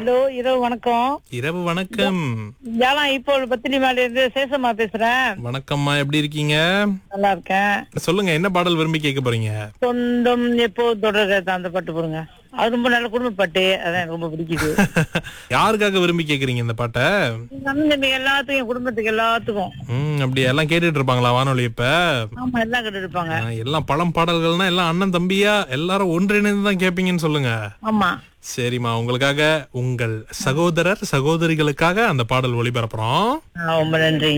hello இரவு வணக்கம் இரவு வணக்கம் ஜாலாம் இப்போ பத்தினி மேல இருந்து சேசம்மா பேசுறேன் வணக்கம்மா எப்படி இருக்கீங்க நல்லா இருக்கேன் சொல்லுங்க என்ன பாடல் விரும்பி கேட்க போறீங்க சொந்தம் எப்போ தொடர்கிறது அந்த பாட்டு போடுங்க அது ரொம்ப நல்ல குடும்ப பாட்டு அதான் எனக்கு ரொம்ப பிடிக்குது யாருக்காக விரும்பி கேக்குறீங்க இந்த பாட்டை எங்க அண்ணன் தம்பி எல்லாத்துக்கும் என் குடும்பத்துக்கு எல்லாத்துக்கும் ம் அப்படி எல்லாம் கேட்டுட்டு இருப்பாங்களா வானொலி இப்ப ஆமா எல்லாம் கேட்டு இருப்பாங்க ஆ, எல்லாம் பழம் பாடல்கள்னா எல்லாம் அண்ணன் தம்பியா எல்லாரும் ஒன்றிணைந்து தான் கேப்பீங்கன்னு சொல்லுங்க ஆமா சரிம்மா உங்களுக்காக உங்கள் சகோதரர் சகோதரிகளுக்காக அந்த பாடல் ஒளிபரப்புறோம் ஆ, ரொம்ப நன்றி